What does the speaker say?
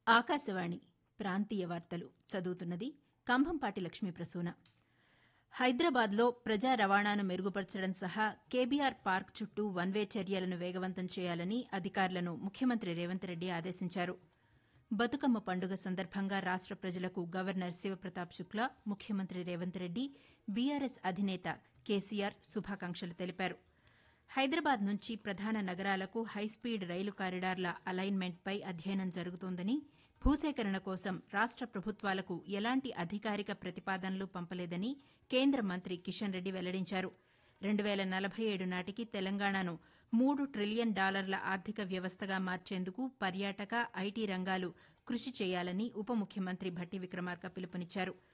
ఆకాశవాణి ప్రాంతీయ వార్తలు చదువుతున్నది కంభంపాటి లక్ష్మీ ప్రసూన హైదరాబాద్లో ప్రజా రవాణాను మెరుగుపరచడం సహా కేబీఆర్ పార్క్ చుట్టూ వన్ వే చర్యలను వేగవంతం చేయాలని అధికారులను ముఖ్యమంత్రి రేవంత్ రెడ్డి ఆదేశించారు బతుకమ్మ పండుగ సందర్భంగా రాష్ట ప్రజలకు గవర్నర్ శివప్రతాప్ శుక్లా ముఖ్యమంత్రి రేవంత్ రెడ్డి బీఆర్ఎస్ అధినేత కేసీఆర్ శుభాకాంక్షలు తెలిపారు హైదరాబాద్ నుంచి ప్రధాన నగరాలకు హైస్పీడ్ రైలు కారిడార్ల అలైన్మెంట్పై అధ్యయనం జరుగుతోందని భూసేకరణ కోసం రాష్ట ప్రభుత్వాలకు ఎలాంటి అధికారిక ప్రతిపాదనలు పంపలేదని కేంద్ర మంత్రి కిషన్ రెడ్డి వెల్లడించారు రెండు వేల నలభై ఏడు నాటికి తెలంగాణను మూడు ట్రిలియన్ డాలర్ల ఆర్థిక వ్యవస్థగా మార్చేందుకు పర్యాటక ఐటీ రంగాలు కృషి చేయాలని ఉప ముఖ్యమంత్రి భట్టి విక్రమార్క పిలుపునిచ్చారు